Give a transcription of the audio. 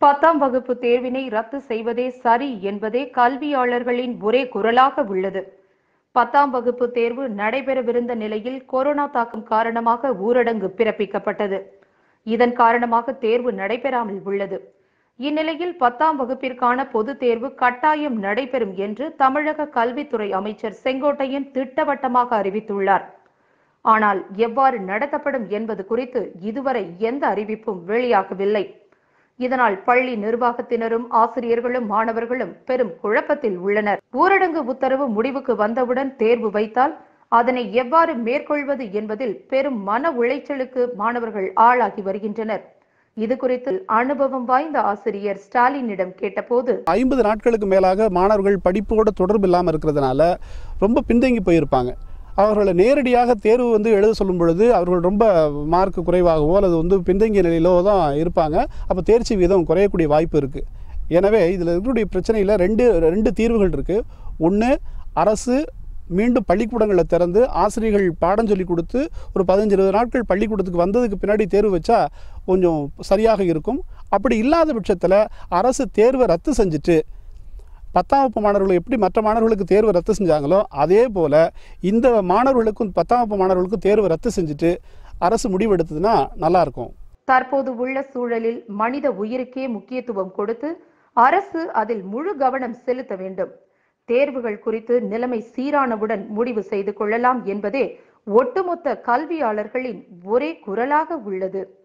பத்தாம் வகுப்பு தேர்வினை ரத்து செய்வதே சரி என்பதே கல்வியாளர்களின் ஒரே குரலாக உள்ளது பத்தாம் வகுப்பு தேர்வு நடைபெறவிருந்த நிலையில் கொரோனா தாக்கம் காரணமாக ஊரடங்கு பிறப்பிக்கப்பட்டது இதன் காரணமாக தேர்வு நடைபெறாமல் உள்ளது இந்நிலையில் பத்தாம் வகுப்பிற்கான பொதுத் தேர்வு கட்டாயம் நடைபெறும் என்று தமிழக கல்வித்துறை அமைச்சர் செங்கோட்டையன் திட்டவட்டமாக அறிவித்துள்ளார் ஆனால் எவ்வாறு நடத்தப்படும் என்பது குறித்து இதுவரை எந்த அறிவிப்பும் வெளியாகவில்லை இதனால் பள்ளி நிர்வாகத்தினரும் ஆசிரியர்களும் மாணவர்களும் பெரும் குழப்பத்தில் உள்ளனர் ஊரடங்கு உத்தரவு முடிவுக்கு வந்தவுடன் தேர்வு வைத்தால் அதனை எவ்வாறு மேற்கொள்வது என்பதில் பெரும் மன உளைச்சலுக்கு மாணவர்கள் ஆளாகி வருகின்றனர் இது குறித்து அனுபவம் வாய்ந்த ஆசிரியர் ஸ்டாலினிடம் கேட்டபோது ஐம்பது நாட்களுக்கு மேலாக மாணவர்கள் படிப்போட தொடர்பு இல்லாமல் இருக்கிறதுனால ரொம்ப பின்தங்கி போயிருப்பாங்க அவர்களை நேரடியாக தேர்வு வந்து எழுத சொல்லும் பொழுது அவர்கள் ரொம்ப மார்க் குறைவாகவோ அல்லது வந்து பின்தங்கிய நிலையிலோ தான் இருப்பாங்க அப்போ தேர்ச்சி வீதம் குறையக்கூடிய வாய்ப்பு இருக்குது எனவே இதில் இருக்கக்கூடிய பிரச்சனையில் ரெண்டு ரெண்டு தீர்வுகள் இருக்குது ஒன்று அரசு மீண்டும் பள்ளிக்கூடங்களை திறந்து ஆசிரியர்கள் பாடம் சொல்லி கொடுத்து ஒரு பதினஞ்சு இருபது நாட்கள் பள்ளிக்கூடத்துக்கு வந்ததுக்கு பின்னாடி தேர்வு வச்சா கொஞ்சம் சரியாக இருக்கும் அப்படி இல்லாத பட்சத்தில் அரசு தேர்வை ரத்து செஞ்சுட்டு பத்தாம் வகுப்பு மாணவர்கள் எப்படி மற்ற மாணவர்களுக்கு தேர்வு ரத்து செஞ்சாங்களோ அதே போல் இந்த மாணவர்களுக்கும் பத்தாம் வகுப்பு மாணவர்களுக்கும் தேர்வு ரத்து செஞ்சுட்டு அரசு முடிவெடுத்ததுன்னா நல்லாயிருக்கும் தற்போது உள்ள சூழலில் மனித உயிருக்கே முக்கியத்துவம் கொடுத்து அரசு அதில் முழு கவனம் செலுத்த வேண்டும் தேர்வுகள் குறித்து நிலைமை சீரானவுடன் முடிவு செய்து கொள்ளலாம் என்பதே ஒட்டுமொத்த கல்வியாளர்களின் ஒரே குரலாக உள்ளது